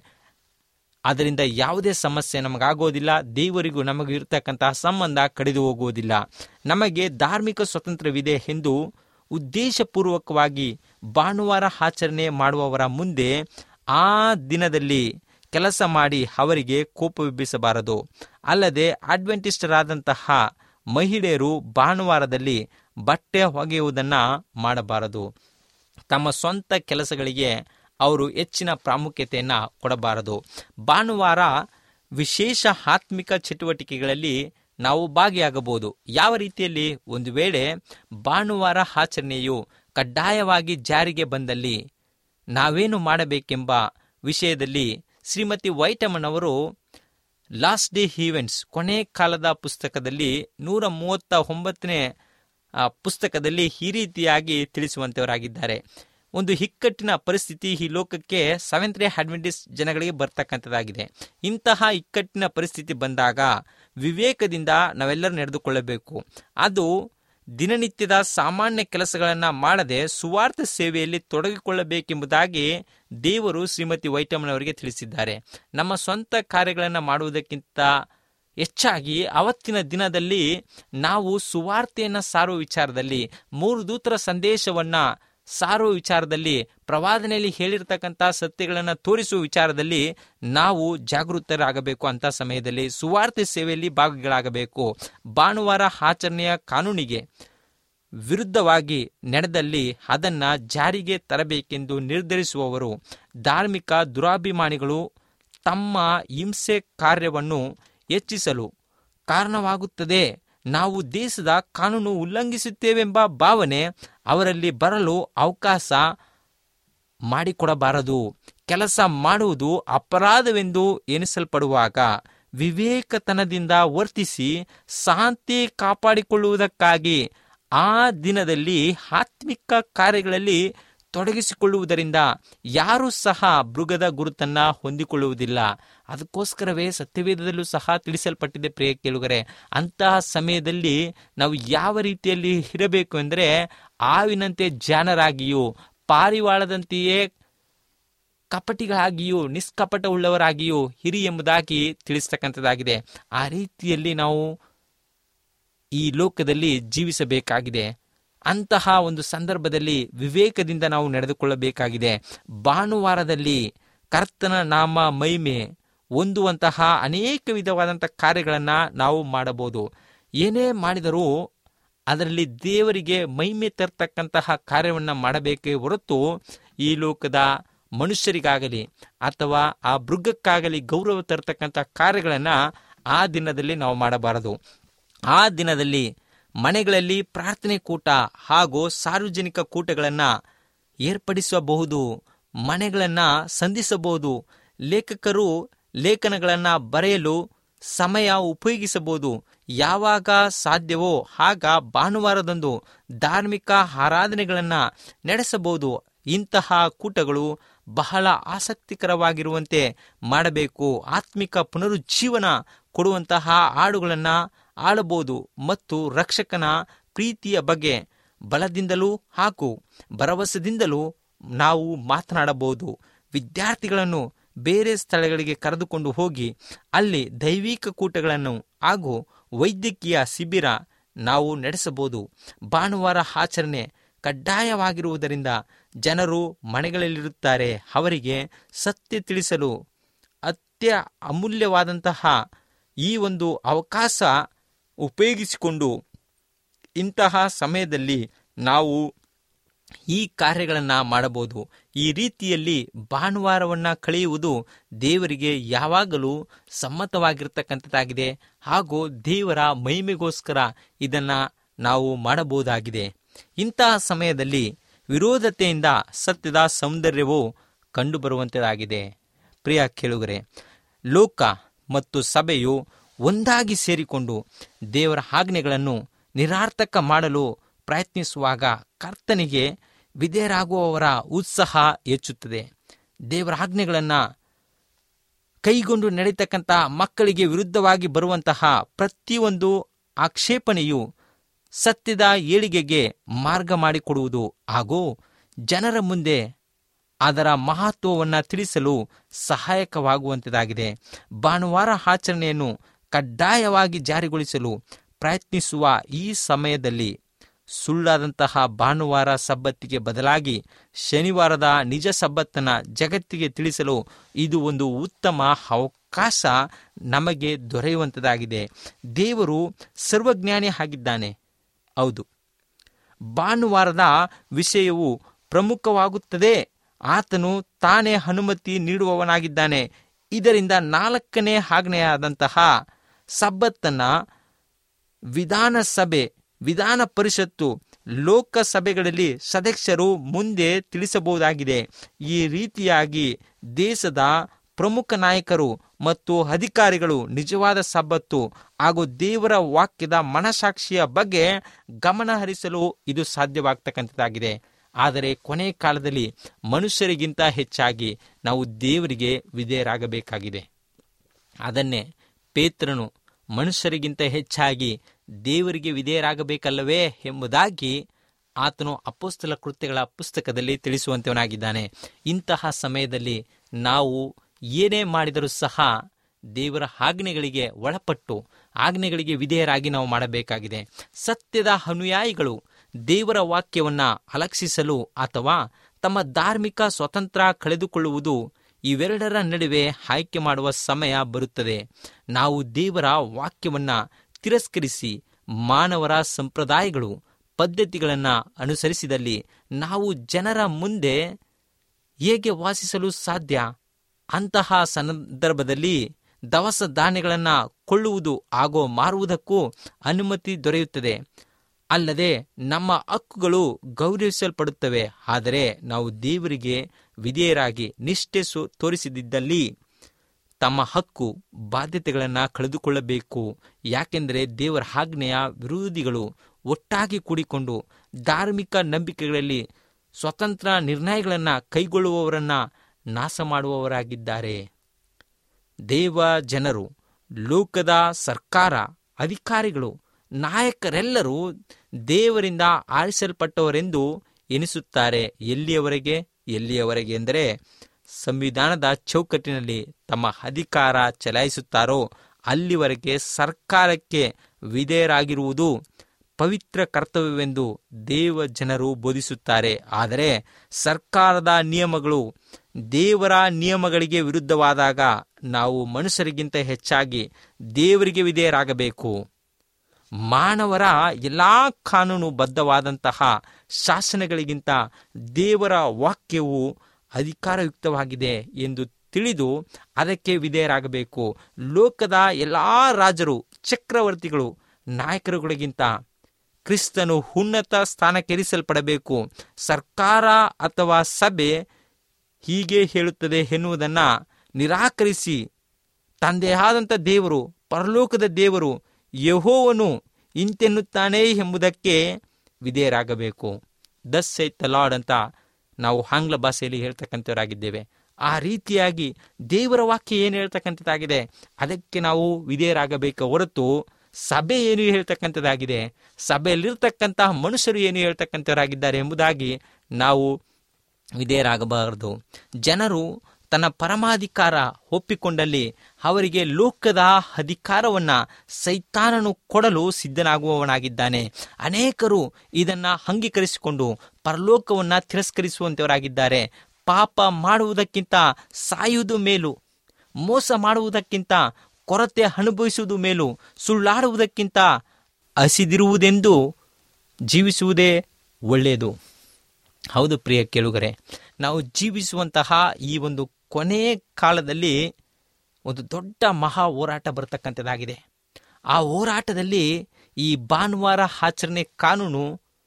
ಅದರಿಂದ ಯಾವುದೇ ಸಮಸ್ಯೆ ನಮಗಾಗೋದಿಲ್ಲ ದೇವರಿಗೂ ನಮಗೂ ಇರತಕ್ಕಂತಹ ಸಂಬಂಧ ಕಡಿದು ಹೋಗುವುದಿಲ್ಲ ನಮಗೆ ಧಾರ್ಮಿಕ ಸ್ವಾತಂತ್ರ್ಯವಿದೆ ಎಂದು ಉದ್ದೇಶಪೂರ್ವಕವಾಗಿ ಭಾನುವಾರ ಆಚರಣೆ ಮಾಡುವವರ ಮುಂದೆ ಆ ದಿನದಲ್ಲಿ ಕೆಲಸ ಮಾಡಿ ಅವರಿಗೆ ಕೋಪವೆಬ್ಬಿಸಬಾರದು ಅಲ್ಲದೆ ಅಡ್ವೆಂಟಿಸ್ಟರಾದಂತಹ ಮಹಿಳೆಯರು ಭಾನುವಾರದಲ್ಲಿ ಬಟ್ಟೆ ಒಗೆಯುವುದನ್ನು ಮಾಡಬಾರದು ತಮ್ಮ ಸ್ವಂತ ಕೆಲಸಗಳಿಗೆ ಅವರು ಹೆಚ್ಚಿನ ಪ್ರಾಮುಖ್ಯತೆಯನ್ನು ಕೊಡಬಾರದು ಭಾನುವಾರ ವಿಶೇಷ ಆತ್ಮಿಕ ಚಟುವಟಿಕೆಗಳಲ್ಲಿ ನಾವು ಭಾಗಿಯಾಗಬಹುದು ಯಾವ ರೀತಿಯಲ್ಲಿ ಒಂದು ವೇಳೆ ಭಾನುವಾರ ಆಚರಣೆಯು ಕಡ್ಡಾಯವಾಗಿ ಜಾರಿಗೆ ಬಂದಲ್ಲಿ ನಾವೇನು ಮಾಡಬೇಕೆಂಬ ವಿಷಯದಲ್ಲಿ ಶ್ರೀಮತಿ ವೈಟಮನ್ ಲಾಸ್ಟ್ ಡೇ ಈವೆಂಟ್ಸ್ ಕೊನೆ ಕಾಲದ ಪುಸ್ತಕದಲ್ಲಿ ನೂರ ಮೂವತ್ತ ಒಂಬತ್ತನೇ ಆ, ಪುಸ್ತಕದಲ್ಲಿ ಈ ರೀತಿಯಾಗಿ ತಿಳಿಸುವಂತವರಾಗಿದ್ದಾರೆ ಒಂದು ಇಕ್ಕಟ್ಟಿನ ಪರಿಸ್ಥಿತಿ ಈ ಲೋಕಕ್ಕೆ ಸೆವೆಂತ್ ಡೇ ಅಡ್ವೆಂಟಿಸ್ ಜನಗಳಿಗೆ ಬರ್ತಕ್ಕಂಥದ್ದಾಗಿದೆ ಇಂತಹ ಇಕ್ಕಟ್ಟಿನ ಪರಿಸ್ಥಿತಿ ಬಂದಾಗ ವಿವೇಕದಿಂದ ನಾವೆಲ್ಲರೂ ನಡೆದುಕೊಳ್ಳಬೇಕು ಅದು ದಿನನಿತ್ಯದ ಸಾಮಾನ್ಯ ಕೆಲಸಗಳನ್ನು ಮಾಡದೆ ಸುವಾರ್ಥ ಸೇವೆಯಲ್ಲಿ ತೊಡಗಿಕೊಳ್ಳಬೇಕೆಂಬುದಾಗಿ ದೇವರು ಶ್ರೀಮತಿ ವೈಟಮ್ಮನವರಿಗೆ ತಿಳಿಸಿದ್ದಾರೆ ನಮ್ಮ ಸ್ವಂತ ಕಾರ್ಯಗಳನ್ನು ಮಾಡುವುದಕ್ಕಿಂತ ಹೆಚ್ಚಾಗಿ ಅವತ್ತಿನ ದಿನದಲ್ಲಿ ನಾವು ಸುವಾರ್ತೆಯನ್ನು ಸಾರುವ ವಿಚಾರದಲ್ಲಿ ಮೂರು ದೂತರ ಸಂದೇಶವನ್ನ ಸಾರುವ ವಿಚಾರದಲ್ಲಿ ಪ್ರವಾದನೆಯಲ್ಲಿ ಹೇಳಿರ್ತಕ್ಕಂಥ ಸತ್ಯಗಳನ್ನು ತೋರಿಸುವ ವಿಚಾರದಲ್ಲಿ ನಾವು ಜಾಗೃತರಾಗಬೇಕು ಅಂತ ಸಮಯದಲ್ಲಿ ಸುವಾರ್ತೆ ಸೇವೆಯಲ್ಲಿ ಭಾಗಿಗಳಾಗಬೇಕು ಭಾನುವಾರ ಆಚರಣೆಯ ಕಾನೂನಿಗೆ ವಿರುದ್ಧವಾಗಿ ನಡೆದಲ್ಲಿ ಅದನ್ನ ಜಾರಿಗೆ ತರಬೇಕೆಂದು ನಿರ್ಧರಿಸುವವರು ಧಾರ್ಮಿಕ ದುರಾಭಿಮಾನಿಗಳು ತಮ್ಮ ಹಿಂಸೆ ಕಾರ್ಯವನ್ನು ಹೆಚ್ಚಿಸಲು ಕಾರಣವಾಗುತ್ತದೆ ನಾವು ದೇಶದ ಕಾನೂನು ಉಲ್ಲಂಘಿಸುತ್ತೇವೆಂಬ ಭಾವನೆ ಅವರಲ್ಲಿ ಬರಲು ಅವಕಾಶ ಮಾಡಿಕೊಡಬಾರದು ಕೆಲಸ ಮಾಡುವುದು ಅಪರಾಧವೆಂದು ಎನಿಸಲ್ಪಡುವಾಗ ವಿವೇಕತನದಿಂದ ವರ್ತಿಸಿ ಶಾಂತಿ ಕಾಪಾಡಿಕೊಳ್ಳುವುದಕ್ಕಾಗಿ ಆ ದಿನದಲ್ಲಿ ಆತ್ಮಿಕ ಕಾರ್ಯಗಳಲ್ಲಿ ತೊಡಗಿಸಿಕೊಳ್ಳುವುದರಿಂದ ಯಾರೂ ಸಹ ಮೃಗದ ಗುರುತನ್ನ ಹೊಂದಿಕೊಳ್ಳುವುದಿಲ್ಲ ಅದಕ್ಕೋಸ್ಕರವೇ ಸತ್ಯವೇದದಲ್ಲೂ ಸಹ ತಿಳಿಸಲ್ಪಟ್ಟಿದೆ ಪ್ರಿಯ ಕೇಳುಗರೆ ಅಂತಹ ಸಮಯದಲ್ಲಿ ನಾವು ಯಾವ ರೀತಿಯಲ್ಲಿ ಇರಬೇಕು ಎಂದರೆ ಆವಿನಂತೆ ಜಾನರಾಗಿಯೂ ಪಾರಿವಾಳದಂತೆಯೇ ಕಪಟಿಗಳಾಗಿಯೂ ನಿಷ್ಕಪಟವುಳ್ಳವರಾಗಿಯೂ ಹಿರಿ ಎಂಬುದಾಗಿ ತಿಳಿಸ್ತಕ್ಕಂಥದ್ದಾಗಿದೆ ಆ ರೀತಿಯಲ್ಲಿ ನಾವು ಈ ಲೋಕದಲ್ಲಿ ಜೀವಿಸಬೇಕಾಗಿದೆ ಅಂತಹ ಒಂದು ಸಂದರ್ಭದಲ್ಲಿ ವಿವೇಕದಿಂದ ನಾವು ನಡೆದುಕೊಳ್ಳಬೇಕಾಗಿದೆ ಭಾನುವಾರದಲ್ಲಿ ಕರ್ತನ ನಾಮ ಮಹಿಮೆ ಹೊಂದುವಂತಹ ಅನೇಕ ವಿಧವಾದಂತಹ ಕಾರ್ಯಗಳನ್ನು ನಾವು ಮಾಡಬಹುದು ಏನೇ ಮಾಡಿದರೂ ಅದರಲ್ಲಿ ದೇವರಿಗೆ ಮಹಿಮೆ ತರ್ತಕ್ಕಂತಹ ಕಾರ್ಯವನ್ನು ಮಾಡಬೇಕೇ ಹೊರತು ಈ ಲೋಕದ ಮನುಷ್ಯರಿಗಾಗಲಿ ಅಥವಾ ಆ ಮೃಗಕ್ಕಾಗಲಿ ಗೌರವ ತರ್ತಕ್ಕಂಥ ಕಾರ್ಯಗಳನ್ನು ಆ ದಿನದಲ್ಲಿ ನಾವು ಮಾಡಬಾರದು ಆ ದಿನದಲ್ಲಿ ಮನೆಗಳಲ್ಲಿ ಪ್ರಾರ್ಥನೆ ಕೂಟ ಹಾಗೂ ಸಾರ್ವಜನಿಕ ಕೂಟಗಳನ್ನು ಏರ್ಪಡಿಸಬಹುದು ಮನೆಗಳನ್ನು ಸಂಧಿಸಬಹುದು ಲೇಖಕರು ಲೇಖನಗಳನ್ನು ಬರೆಯಲು ಸಮಯ ಉಪಯೋಗಿಸಬಹುದು ಯಾವಾಗ ಸಾಧ್ಯವೋ ಆಗ ಭಾನುವಾರದಂದು ಧಾರ್ಮಿಕ ಆರಾಧನೆಗಳನ್ನು ನಡೆಸಬಹುದು ಇಂತಹ ಕೂಟಗಳು ಬಹಳ ಆಸಕ್ತಿಕರವಾಗಿರುವಂತೆ ಮಾಡಬೇಕು ಆತ್ಮಿಕ ಪುನರುಜ್ಜೀವನ ಕೊಡುವಂತಹ ಹಾಡುಗಳನ್ನು ಆಳಬಹುದು ಮತ್ತು ರಕ್ಷಕನ ಪ್ರೀತಿಯ ಬಗ್ಗೆ ಬಲದಿಂದಲೂ ಹಾಗೂ ಭರವಸೆದಿಂದಲೂ ನಾವು ಮಾತನಾಡಬಹುದು ವಿದ್ಯಾರ್ಥಿಗಳನ್ನು ಬೇರೆ ಸ್ಥಳಗಳಿಗೆ ಕರೆದುಕೊಂಡು ಹೋಗಿ ಅಲ್ಲಿ ದೈವಿಕ ಕೂಟಗಳನ್ನು ಹಾಗೂ ವೈದ್ಯಕೀಯ ಶಿಬಿರ ನಾವು ನಡೆಸಬಹುದು ಭಾನುವಾರ ಆಚರಣೆ ಕಡ್ಡಾಯವಾಗಿರುವುದರಿಂದ ಜನರು ಮನೆಗಳಲ್ಲಿರುತ್ತಾರೆ ಅವರಿಗೆ ಸತ್ಯ ತಿಳಿಸಲು ಅತ್ಯ ಅಮೂಲ್ಯವಾದಂತಹ ಈ ಒಂದು ಅವಕಾಶ ಉಪಯೋಗಿಸಿಕೊಂಡು ಇಂತಹ ಸಮಯದಲ್ಲಿ ನಾವು ಈ ಕಾರ್ಯಗಳನ್ನು ಮಾಡಬಹುದು ಈ ರೀತಿಯಲ್ಲಿ ಭಾನುವಾರವನ್ನು ಕಳೆಯುವುದು ದೇವರಿಗೆ ಯಾವಾಗಲೂ ಸಮ್ಮತವಾಗಿರ್ತಕ್ಕಂಥದ್ದಾಗಿದೆ ಹಾಗೂ ದೇವರ ಮಹಿಮೆಗೋಸ್ಕರ ಇದನ್ನು ನಾವು ಮಾಡಬಹುದಾಗಿದೆ ಇಂತಹ ಸಮಯದಲ್ಲಿ ವಿರೋಧತೆಯಿಂದ ಸತ್ಯದ ಸೌಂದರ್ಯವು ಕಂಡುಬರುವಂಥದ್ದಾಗಿದೆ ಪ್ರಿಯ ಕೇಳುಗರೆ ಲೋಕ ಮತ್ತು ಸಭೆಯು ಒಂದಾಗಿ ಸೇರಿಕೊಂಡು ದೇವರ ಆಜ್ಞೆಗಳನ್ನು ನಿರಾರ್ಥಕ ಮಾಡಲು ಪ್ರಯತ್ನಿಸುವಾಗ ಕರ್ತನಿಗೆ ವಿಧೇಯರಾಗುವವರ ಉತ್ಸಾಹ ಹೆಚ್ಚುತ್ತದೆ ದೇವರ ಆಜ್ಞೆಗಳನ್ನು ಕೈಗೊಂಡು ನಡೀತಕ್ಕಂಥ ಮಕ್ಕಳಿಗೆ ವಿರುದ್ಧವಾಗಿ ಬರುವಂತಹ ಪ್ರತಿಯೊಂದು ಆಕ್ಷೇಪಣೆಯು ಸತ್ಯದ ಏಳಿಗೆಗೆ ಮಾರ್ಗ ಮಾಡಿಕೊಡುವುದು ಹಾಗೂ ಜನರ ಮುಂದೆ ಅದರ ಮಹತ್ವವನ್ನು ತಿಳಿಸಲು ಸಹಾಯಕವಾಗುವಂಥದ್ದಾಗಿದೆ ಭಾನುವಾರ ಆಚರಣೆಯನ್ನು ಕಡ್ಡಾಯವಾಗಿ ಜಾರಿಗೊಳಿಸಲು ಪ್ರಯತ್ನಿಸುವ ಈ ಸಮಯದಲ್ಲಿ ಸುಳ್ಳಾದಂತಹ ಭಾನುವಾರ ಸಬ್ಬತ್ತಿಗೆ ಬದಲಾಗಿ ಶನಿವಾರದ ನಿಜ ಸಬ್ಬತ್ತನ ಜಗತ್ತಿಗೆ ತಿಳಿಸಲು ಇದು ಒಂದು ಉತ್ತಮ ಅವಕಾಶ ನಮಗೆ ದೊರೆಯುವಂಥದ್ದಾಗಿದೆ ದೇವರು ಸರ್ವಜ್ಞಾನಿ ಆಗಿದ್ದಾನೆ ಹೌದು ಭಾನುವಾರದ ವಿಷಯವು ಪ್ರಮುಖವಾಗುತ್ತದೆ ಆತನು ತಾನೇ ಅನುಮತಿ ನೀಡುವವನಾಗಿದ್ದಾನೆ ಇದರಿಂದ ನಾಲ್ಕನೇ ಆಜ್ಞೆಯಾದಂತಹ ಸಬ್ಬತ್ತನ್ನ ವಿಧಾನಸಭೆ ವಿಧಾನ ಪರಿಷತ್ತು ಲೋಕಸಭೆಗಳಲ್ಲಿ ಸದಸ್ಯರು ಮುಂದೆ ತಿಳಿಸಬಹುದಾಗಿದೆ ಈ ರೀತಿಯಾಗಿ ದೇಶದ ಪ್ರಮುಖ ನಾಯಕರು ಮತ್ತು ಅಧಿಕಾರಿಗಳು ನಿಜವಾದ ಸಬ್ಬತ್ತು ಹಾಗೂ ದೇವರ ವಾಕ್ಯದ ಮನಸಾಕ್ಷಿಯ ಬಗ್ಗೆ ಗಮನ ಹರಿಸಲು ಇದು ಸಾಧ್ಯವಾಗ್ತಕ್ಕಂಥದ್ದಾಗಿದೆ ಆದರೆ ಕೊನೆ ಕಾಲದಲ್ಲಿ ಮನುಷ್ಯರಿಗಿಂತ ಹೆಚ್ಚಾಗಿ ನಾವು ದೇವರಿಗೆ ವಿಧೇಯರಾಗಬೇಕಾಗಿದೆ ಅದನ್ನೇ ಪೇತ್ರನು ಮನುಷ್ಯರಿಗಿಂತ ಹೆಚ್ಚಾಗಿ ದೇವರಿಗೆ ವಿಧೇಯರಾಗಬೇಕಲ್ಲವೇ ಎಂಬುದಾಗಿ ಆತನು ಅಪೋಸ್ತಲ ಕೃತ್ಯಗಳ ಪುಸ್ತಕದಲ್ಲಿ ತಿಳಿಸುವಂತವನಾಗಿದ್ದಾನೆ ಇಂತಹ ಸಮಯದಲ್ಲಿ ನಾವು ಏನೇ ಮಾಡಿದರೂ ಸಹ ದೇವರ ಆಜ್ಞೆಗಳಿಗೆ ಒಳಪಟ್ಟು ಆಜ್ಞೆಗಳಿಗೆ ವಿಧೇಯರಾಗಿ ನಾವು ಮಾಡಬೇಕಾಗಿದೆ ಸತ್ಯದ ಅನುಯಾಯಿಗಳು ದೇವರ ವಾಕ್ಯವನ್ನ ಅಲಕ್ಷಿಸಲು ಅಥವಾ ತಮ್ಮ ಧಾರ್ಮಿಕ ಸ್ವತಂತ್ರ ಕಳೆದುಕೊಳ್ಳುವುದು ಇವೆರಡರ ನಡುವೆ ಆಯ್ಕೆ ಮಾಡುವ ಸಮಯ ಬರುತ್ತದೆ ನಾವು ದೇವರ ವಾಕ್ಯವನ್ನ ತಿರಸ್ಕರಿಸಿ ಮಾನವರ ಸಂಪ್ರದಾಯಗಳು ಪದ್ಧತಿಗಳನ್ನು ಅನುಸರಿಸಿದಲ್ಲಿ ನಾವು ಜನರ ಮುಂದೆ ಹೇಗೆ ವಾಸಿಸಲು ಸಾಧ್ಯ ಅಂತಹ ಸಂದರ್ಭದಲ್ಲಿ ದವಸ ಧಾನ್ಯಗಳನ್ನು ಕೊಳ್ಳುವುದು ಹಾಗೂ ಮಾರುವುದಕ್ಕೂ ಅನುಮತಿ ದೊರೆಯುತ್ತದೆ ಅಲ್ಲದೆ ನಮ್ಮ ಹಕ್ಕುಗಳು ಗೌರವಿಸಲ್ಪಡುತ್ತವೆ ಆದರೆ ನಾವು ದೇವರಿಗೆ ವಿಧೇಯರಾಗಿ ನಿಷ್ಠೆ ಸು ತೋರಿಸಿದ್ದಲ್ಲಿ ತಮ್ಮ ಹಕ್ಕು ಬಾಧ್ಯತೆಗಳನ್ನು ಕಳೆದುಕೊಳ್ಳಬೇಕು ಯಾಕೆಂದರೆ ದೇವರ ಆಜ್ಞೆಯ ವಿರೋಧಿಗಳು ಒಟ್ಟಾಗಿ ಕೂಡಿಕೊಂಡು ಧಾರ್ಮಿಕ ನಂಬಿಕೆಗಳಲ್ಲಿ ಸ್ವತಂತ್ರ ನಿರ್ಣಯಗಳನ್ನು ಕೈಗೊಳ್ಳುವವರನ್ನ ನಾಶ ಮಾಡುವವರಾಗಿದ್ದಾರೆ ದೇವ ಜನರು ಲೋಕದ ಸರ್ಕಾರ ಅಧಿಕಾರಿಗಳು ನಾಯಕರೆಲ್ಲರೂ ದೇವರಿಂದ ಆರಿಸಲ್ಪಟ್ಟವರೆಂದು ಎನಿಸುತ್ತಾರೆ ಎಲ್ಲಿಯವರೆಗೆ ಎಲ್ಲಿಯವರೆಗೆ ಎಂದರೆ ಸಂವಿಧಾನದ ಚೌಕಟ್ಟಿನಲ್ಲಿ ತಮ್ಮ ಅಧಿಕಾರ ಚಲಾಯಿಸುತ್ತಾರೋ ಅಲ್ಲಿವರೆಗೆ ಸರ್ಕಾರಕ್ಕೆ ವಿಧೇಯರಾಗಿರುವುದು ಪವಿತ್ರ ಕರ್ತವ್ಯವೆಂದು ದೇವ ಜನರು ಬೋಧಿಸುತ್ತಾರೆ ಆದರೆ ಸರ್ಕಾರದ ನಿಯಮಗಳು ದೇವರ ನಿಯಮಗಳಿಗೆ ವಿರುದ್ಧವಾದಾಗ ನಾವು ಮನುಷ್ಯರಿಗಿಂತ ಹೆಚ್ಚಾಗಿ ದೇವರಿಗೆ ವಿಧೇಯರಾಗಬೇಕು ಮಾನವರ ಎಲ್ಲಾ ಕಾನೂನುಬದ್ಧವಾದಂತಹ ಶಾಸನಗಳಿಗಿಂತ ದೇವರ ವಾಕ್ಯವು ಅಧಿಕಾರಯುಕ್ತವಾಗಿದೆ ಎಂದು ತಿಳಿದು ಅದಕ್ಕೆ ವಿಧೇಯರಾಗಬೇಕು ಲೋಕದ ಎಲ್ಲಾ ರಾಜರು ಚಕ್ರವರ್ತಿಗಳು ನಾಯಕರುಗಳಿಗಿಂತ ಕ್ರಿಸ್ತನು ಉನ್ನತ ಸ್ಥಾನಕ್ಕೇರಿಸಲ್ಪಡಬೇಕು ಸರ್ಕಾರ ಅಥವಾ ಸಭೆ ಹೀಗೆ ಹೇಳುತ್ತದೆ ಎನ್ನುವುದನ್ನು ನಿರಾಕರಿಸಿ ತಂದೆಯಾದಂಥ ದೇವರು ಪರಲೋಕದ ದೇವರು ಯಹೋವನು ಇಂತೆನ್ನುತ್ತಾನೆ ಎಂಬುದಕ್ಕೆ ವಿಧೇಯರಾಗಬೇಕು ದಸ್ ಸೈತ್ ಲಾರ್ಡ್ ಅಂತ ನಾವು ಆಂಗ್ಲ ಭಾಷೆಯಲ್ಲಿ ಹೇಳ್ತಕ್ಕಂಥವರಾಗಿದ್ದೇವೆ ಆ ರೀತಿಯಾಗಿ ದೇವರ ವಾಕ್ಯ ಏನು ಹೇಳ್ತಕ್ಕಂಥದ್ದಾಗಿದೆ ಅದಕ್ಕೆ ನಾವು ವಿಧೇಯರಾಗಬೇಕು ಹೊರತು ಸಭೆ ಏನು ಹೇಳ್ತಕ್ಕಂಥದ್ದಾಗಿದೆ ಸಭೆಯಲ್ಲಿರ್ತಕ್ಕಂತಹ ಮನುಷ್ಯರು ಏನು ಹೇಳ್ತಕ್ಕಂಥವರಾಗಿದ್ದಾರೆ ಎಂಬುದಾಗಿ ನಾವು ವಿಧೇಯರಾಗಬಾರದು ಜನರು ತನ್ನ ಪರಮಾಧಿಕಾರ ಒಪ್ಪಿಕೊಂಡಲ್ಲಿ ಅವರಿಗೆ ಲೋಕದ ಅಧಿಕಾರವನ್ನ ಸೈತಾನನು ಕೊಡಲು ಸಿದ್ಧನಾಗುವವನಾಗಿದ್ದಾನೆ ಅನೇಕರು ಇದನ್ನ ಅಂಗೀಕರಿಸಿಕೊಂಡು ಪರಲೋಕವನ್ನ ತಿರಸ್ಕರಿಸುವಂತವರಾಗಿದ್ದಾರೆ ಪಾಪ ಮಾಡುವುದಕ್ಕಿಂತ ಸಾಯುವುದು ಮೇಲು ಮೋಸ ಮಾಡುವುದಕ್ಕಿಂತ ಕೊರತೆ ಅನುಭವಿಸುವುದು ಮೇಲು ಸುಳ್ಳಾಡುವುದಕ್ಕಿಂತ ಹಸಿದಿರುವುದೆಂದು ಜೀವಿಸುವುದೇ ಒಳ್ಳೆಯದು ಹೌದು ಪ್ರಿಯ ಕೇಳುಗರೆ ನಾವು ಜೀವಿಸುವಂತಹ ಈ ಒಂದು ಕೊನೆ ಕಾಲದಲ್ಲಿ ಒಂದು ದೊಡ್ಡ ಮಹಾ ಹೋರಾಟ ಬರತಕ್ಕಂಥದ್ದಾಗಿದೆ ಆ ಹೋರಾಟದಲ್ಲಿ ಈ ಭಾನುವಾರ ಆಚರಣೆ ಕಾನೂನು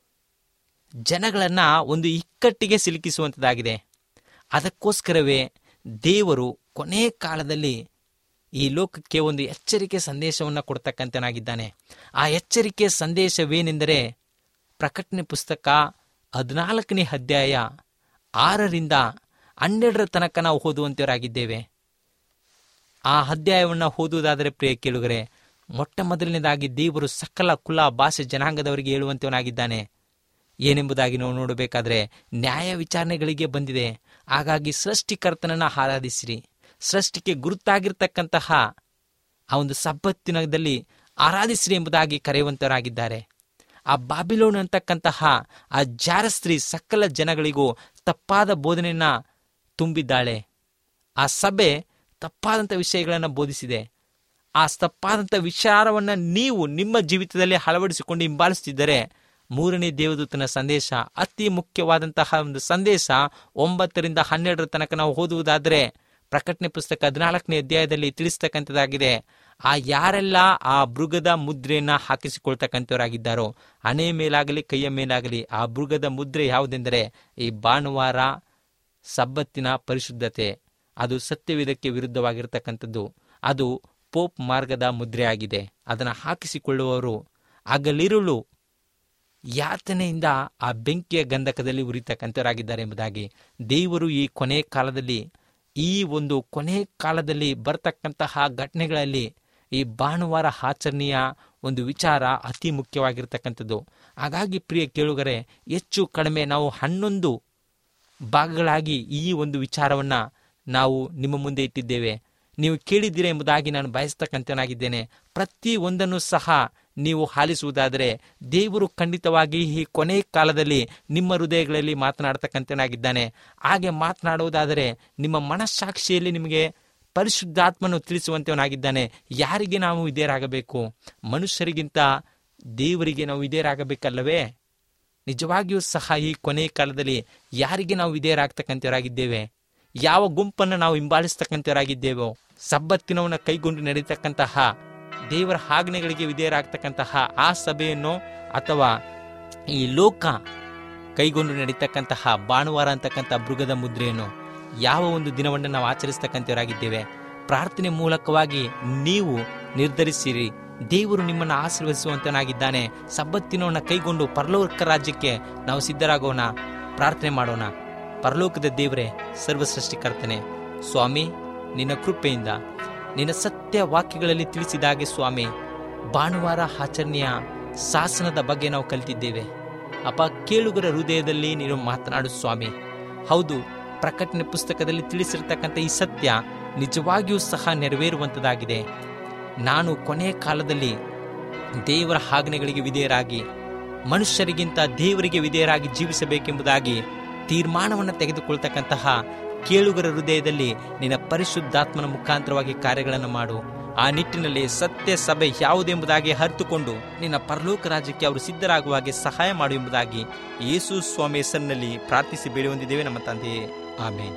ಜನಗಳನ್ನು ಒಂದು ಇಕ್ಕಟ್ಟಿಗೆ ಸಿಲುಕಿಸುವಂಥದ್ದಾಗಿದೆ ಅದಕ್ಕೋಸ್ಕರವೇ ದೇವರು ಕೊನೆ ಕಾಲದಲ್ಲಿ ಈ ಲೋಕಕ್ಕೆ ಒಂದು ಎಚ್ಚರಿಕೆ ಸಂದೇಶವನ್ನು ಕೊಡ್ತಕ್ಕಂಥನಾಗಿದ್ದಾನೆ ಆ ಎಚ್ಚರಿಕೆ ಸಂದೇಶವೇನೆಂದರೆ ಪ್ರಕಟಣೆ ಪುಸ್ತಕ ಹದಿನಾಲ್ಕನೇ ಅಧ್ಯಾಯ ಆರರಿಂದ ಹನ್ನೆರಡರ ತನಕ ನಾವು ಓದುವಂತವರಾಗಿದ್ದೇವೆ ಆ ಅಧ್ಯಾಯವನ್ನು ಓದುವುದಾದರೆ ಪ್ರಿಯ ಕೇಳುಗರೆ ಮೊಟ್ಟ ಮೊದಲನೇದಾಗಿ ದೇವರು ಸಕಲ ಕುಲ ಭಾಷೆ ಜನಾಂಗದವರಿಗೆ ಹೇಳುವಂತವನಾಗಿದ್ದಾನೆ ಏನೆಂಬುದಾಗಿ ನಾವು ನೋಡಬೇಕಾದ್ರೆ ನ್ಯಾಯ ವಿಚಾರಣೆಗಳಿಗೆ ಬಂದಿದೆ ಹಾಗಾಗಿ ಸೃಷ್ಟಿಕರ್ತನನ್ನ ಆರಾಧಿಸಿರಿ ಸೃಷ್ಟಿಗೆ ಗುರುತಾಗಿರ್ತಕ್ಕಂತಹ ಆ ಒಂದು ಸಬ್ಬತ್ತಿನದಲ್ಲಿ ಆರಾಧಿಸಿರಿ ಎಂಬುದಾಗಿ ಕರೆಯುವಂತವರಾಗಿದ್ದಾರೆ ಆ ಬಾಬಿಲೋನ್ ಅಂತಕ್ಕಂತಹ ಆ ಜಾರಸ್ತ್ರೀ ಸಕಲ ಜನಗಳಿಗೂ ತಪ್ಪಾದ ಬೋಧನೆಯನ್ನ ತುಂಬಿದ್ದಾಳೆ ಆ ಸಭೆ ತಪ್ಪಾದಂಥ ವಿಷಯಗಳನ್ನು ಬೋಧಿಸಿದೆ ಆ ತಪ್ಪಾದಂಥ ವಿಚಾರವನ್ನು ನೀವು ನಿಮ್ಮ ಜೀವಿತದಲ್ಲಿ ಅಳವಡಿಸಿಕೊಂಡು ಹಿಂಬಾಲಿಸುತ್ತಿದ್ದರೆ ಮೂರನೇ ದೇವದೂತನ ಸಂದೇಶ ಅತಿ ಮುಖ್ಯವಾದಂತಹ ಒಂದು ಸಂದೇಶ ಒಂಬತ್ತರಿಂದ ಹನ್ನೆರಡರ ತನಕ ನಾವು ಓದುವುದಾದರೆ ಪ್ರಕಟಣೆ ಪುಸ್ತಕ ಹದಿನಾಲ್ಕನೇ ಅಧ್ಯಾಯದಲ್ಲಿ ತಿಳಿಸ್ತಕ್ಕಂಥದ್ದಾಗಿದೆ ಆ ಯಾರೆಲ್ಲ ಆ ಮೃಗದ ಮುದ್ರೆಯನ್ನ ಹಾಕಿಸಿಕೊಳ್ತಕ್ಕಂಥವರಾಗಿದ್ದಾರೋ ಹಣೆ ಮೇಲಾಗಲಿ ಕೈಯ ಮೇಲಾಗಲಿ ಆ ಮೃಗದ ಮುದ್ರೆ ಯಾವುದೆಂದರೆ ಈ ಭಾನುವಾರ ಸಬ್ಬತ್ತಿನ ಪರಿಶುದ್ಧತೆ ಅದು ಸತ್ಯವೇದಕ್ಕೆ ವಿರುದ್ಧವಾಗಿರ್ತಕ್ಕಂಥದ್ದು ಅದು ಪೋಪ್ ಮಾರ್ಗದ ಮುದ್ರೆ ಆಗಿದೆ ಅದನ್ನು ಹಾಕಿಸಿಕೊಳ್ಳುವವರು ಹಗಲಿರುಳು ಯಾತನೆಯಿಂದ ಆ ಬೆಂಕಿಯ ಗಂಧಕದಲ್ಲಿ ಉರಿತಕ್ಕಂಥವರಾಗಿದ್ದಾರೆ ಎಂಬುದಾಗಿ ದೇವರು ಈ ಕೊನೆ ಕಾಲದಲ್ಲಿ ಈ ಒಂದು ಕೊನೆ ಕಾಲದಲ್ಲಿ ಬರ್ತಕ್ಕಂತಹ ಘಟನೆಗಳಲ್ಲಿ ಈ ಭಾನುವಾರ ಆಚರಣೆಯ ಒಂದು ವಿಚಾರ ಅತಿ ಮುಖ್ಯವಾಗಿರ್ತಕ್ಕಂಥದ್ದು ಹಾಗಾಗಿ ಪ್ರಿಯ ಕೇಳುಗರೆ ಹೆಚ್ಚು ಕಡಿಮೆ ನಾವು ಹನ್ನೊಂದು ಭಾಗಗಳಾಗಿ ಈ ಒಂದು ವಿಚಾರವನ್ನ ನಾವು ನಿಮ್ಮ ಮುಂದೆ ಇಟ್ಟಿದ್ದೇವೆ ನೀವು ಕೇಳಿದ್ದೀರಾ ಎಂಬುದಾಗಿ ನಾನು ಬಯಸ್ತಕ್ಕಂಥನಾಗಿದ್ದೇನೆ ಪ್ರತಿ ಒಂದನ್ನು ಸಹ ನೀವು ಆಲಿಸುವುದಾದರೆ ದೇವರು ಖಂಡಿತವಾಗಿ ಈ ಕೊನೆ ಕಾಲದಲ್ಲಿ ನಿಮ್ಮ ಹೃದಯಗಳಲ್ಲಿ ಮಾತನಾಡ್ತಕ್ಕಂಥನಾಗಿದ್ದಾನೆ ಹಾಗೆ ಮಾತನಾಡುವುದಾದರೆ ನಿಮ್ಮ ಮನಸ್ಸಾಕ್ಷಿಯಲ್ಲಿ ನಿಮಗೆ ಪರಿಶುದ್ಧಾತ್ಮನು ತಿಳಿಸುವಂತವನಾಗಿದ್ದಾನೆ ಯಾರಿಗೆ ನಾವು ವಿಧೇಯರಾಗಬೇಕು ಮನುಷ್ಯರಿಗಿಂತ ದೇವರಿಗೆ ನಾವು ವಿಧೇಯರಾಗಬೇಕಲ್ಲವೇ ನಿಜವಾಗಿಯೂ ಸಹ ಈ ಕೊನೆ ಕಾಲದಲ್ಲಿ ಯಾರಿಗೆ ನಾವು ವಿಧೇಯರಾಗ್ತಕ್ಕಂಥವರಾಗಿದ್ದೇವೆ ಯಾವ ಗುಂಪನ್ನು ನಾವು ಹಿಂಬಾಲಿಸ್ತಕ್ಕಂಥವರಾಗಿದ್ದೇವೋ ಸಬ್ಬತ್ತಿನವನ್ನ ಕೈಗೊಂಡು ನಡೀತಕ್ಕಂತಹ ದೇವರ ಆಜ್ಞೆಗಳಿಗೆ ವಿಧೇಯರಾಗ್ತಕ್ಕಂತಹ ಆ ಸಭೆಯನ್ನು ಅಥವಾ ಈ ಲೋಕ ಕೈಗೊಂಡು ನಡೀತಕ್ಕಂತಹ ಭಾನುವಾರ ಅಂತಕ್ಕಂಥ ಮೃಗದ ಮುದ್ರೆಯನ್ನು ಯಾವ ಒಂದು ದಿನವನ್ನು ನಾವು ಆಚರಿಸ್ತಕ್ಕಂಥವರಾಗಿದ್ದೇವೆ ಪ್ರಾರ್ಥನೆ ಮೂಲಕವಾಗಿ ನೀವು ನಿರ್ಧರಿಸಿರಿ ದೇವರು ನಿಮ್ಮನ್ನು ಆಶೀರ್ವದಿಸುವಂತನಾಗಿದ್ದಾನೆ ಸಬ್ಬತ್ತಿನವನ್ನ ಕೈಗೊಂಡು ಪರಲೋಕ ರಾಜ್ಯಕ್ಕೆ ನಾವು ಸಿದ್ಧರಾಗೋಣ ಪ್ರಾರ್ಥನೆ ಮಾಡೋಣ ಪರಲೋಕದ ದೇವರೇ ಸರ್ವ ಸೃಷ್ಟಿಕರ್ತನೆ ಸ್ವಾಮಿ ನಿನ್ನ ಕೃಪೆಯಿಂದ ನಿನ್ನ ಸತ್ಯ ವಾಕ್ಯಗಳಲ್ಲಿ ತಿಳಿಸಿದ ಹಾಗೆ ಸ್ವಾಮಿ ಭಾನುವಾರ ಆಚರಣೆಯ ಶಾಸನದ ಬಗ್ಗೆ ನಾವು ಕಲಿತಿದ್ದೇವೆ ಅಪ್ಪ ಕೇಳುಗರ ಹೃದಯದಲ್ಲಿ ನೀನು ಮಾತನಾಡು ಸ್ವಾಮಿ ಹೌದು ಪ್ರಕಟಣೆ ಪುಸ್ತಕದಲ್ಲಿ ತಿಳಿಸಿರ್ತಕ್ಕಂಥ ಈ ಸತ್ಯ ನಿಜವಾಗಿಯೂ ಸಹ ನೆರವೇರುವಂಥದ್ದಾಗಿದೆ ನಾನು ಕೊನೆಯ ಕಾಲದಲ್ಲಿ ದೇವರ ಆಜ್ಞೆಗಳಿಗೆ ವಿಧೇಯರಾಗಿ ಮನುಷ್ಯರಿಗಿಂತ ದೇವರಿಗೆ ವಿಧೇಯರಾಗಿ ಜೀವಿಸಬೇಕೆಂಬುದಾಗಿ ತೀರ್ಮಾನವನ್ನು ತೆಗೆದುಕೊಳ್ತಕ್ಕಂತಹ ಕೇಳುಗರ ಹೃದಯದಲ್ಲಿ ನಿನ್ನ ಪರಿಶುದ್ಧಾತ್ಮನ ಮುಖಾಂತರವಾಗಿ ಕಾರ್ಯಗಳನ್ನು ಮಾಡು ಆ ನಿಟ್ಟಿನಲ್ಲಿ ಸತ್ಯ ಸಭೆ ಯಾವುದೆಂಬುದಾಗಿ ಅರಿತುಕೊಂಡು ನಿನ್ನ ಪರಲೋಕ ರಾಜ್ಯಕ್ಕೆ ಅವರು ಸಿದ್ಧರಾಗುವ ಹಾಗೆ ಸಹಾಯ ಮಾಡು ಎಂಬುದಾಗಿ ಯೇಸು ಸ್ವಾಮಿ ಹೆಸರಿನಲ್ಲಿ ಪ್ರಾರ್ಥಿಸಿ ಬೇಡಿ ಹೊಂದಿದ್ದೇವೆ ನಮ್ಮ ತಂದೆಯೇ ಆಮೇಲೆ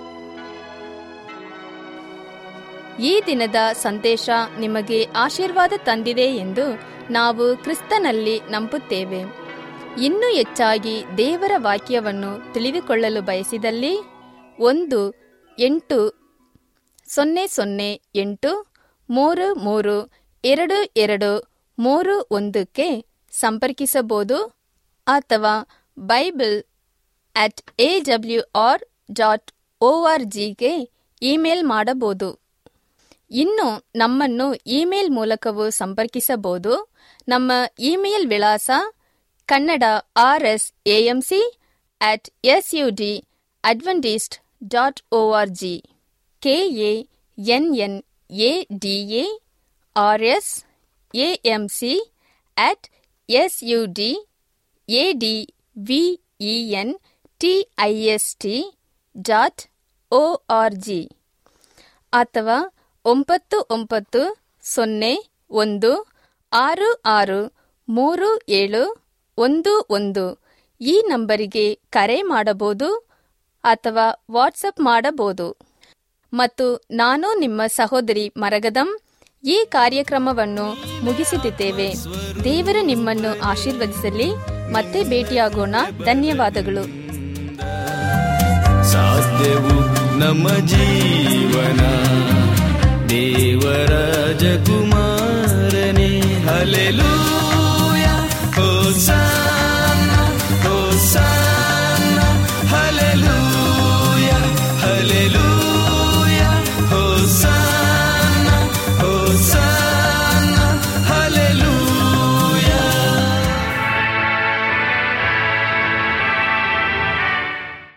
ಈ ದಿನದ ಸಂದೇಶ ನಿಮಗೆ ಆಶೀರ್ವಾದ ತಂದಿದೆ ಎಂದು ನಾವು ಕ್ರಿಸ್ತನಲ್ಲಿ ನಂಬುತ್ತೇವೆ ಇನ್ನೂ ಹೆಚ್ಚಾಗಿ ದೇವರ ವಾಕ್ಯವನ್ನು ತಿಳಿದುಕೊಳ್ಳಲು ಬಯಸಿದಲ್ಲಿ ಒಂದು ಎಂಟು ಸೊನ್ನೆ ಸೊನ್ನೆ ಎಂಟು ಮೂರು ಮೂರು ಎರಡು ಎರಡು ಮೂರು ಒಂದಕ್ಕೆ ಸಂಪರ್ಕಿಸಬಹುದು ಅಥವಾ Bible at A W R dot O R ಜಿಗೆ ಇಮೇಲ್ ಮಾಡಬಹುದು ಇನ್ನು ನಮ್ಮನ್ನು ಇಮೇಲ್ ಮೂಲಕವೂ ಸಂಪರ್ಕಿಸಬಹುದು ನಮ್ಮ ಇಮೇಲ್ ವಿಳಾಸ Kannada R S AMC at S U D Adventist dot O R G K A N N A D A R S AMC at S U D A D V E N T I S T dot O R G ಅಥವಾ ಒಂಬತ್ತು ಒಂಬತ್ತು ಸೊನ್ನೆ ಒಂದು ಆರು ಆರು ಮೂರು ಏಳು ಒಂದು ಒಂದು ಈ ನಂಬರಿಗೆ ಕರೆ ಮಾಡಬಹುದು ಅಥವಾ ವಾಟ್ಸಪ್ ಮಾಡಬಹುದು ಮತ್ತು ನಾನು ನಿಮ್ಮ ಸಹೋದರಿ ಮರಗದಂ ಈ ಕಾರ್ಯಕ್ರಮವನ್ನು ಮುಗಿಸುತ್ತಿದ್ದೇವೆ ದೇವರು ನಿಮ್ಮನ್ನು ಆಶೀರ್ವದಿಸಲಿ ಮತ್ತೆ ಭೇಟಿಯಾಗೋಣ ಧನ್ಯವಾದಗಳು
ಸಾಧ್ಯವು ನಮ್ಮ ಜೀವನ ದೇವರ ಜಕುಮಾರನೇ ಹಲೆಲೂ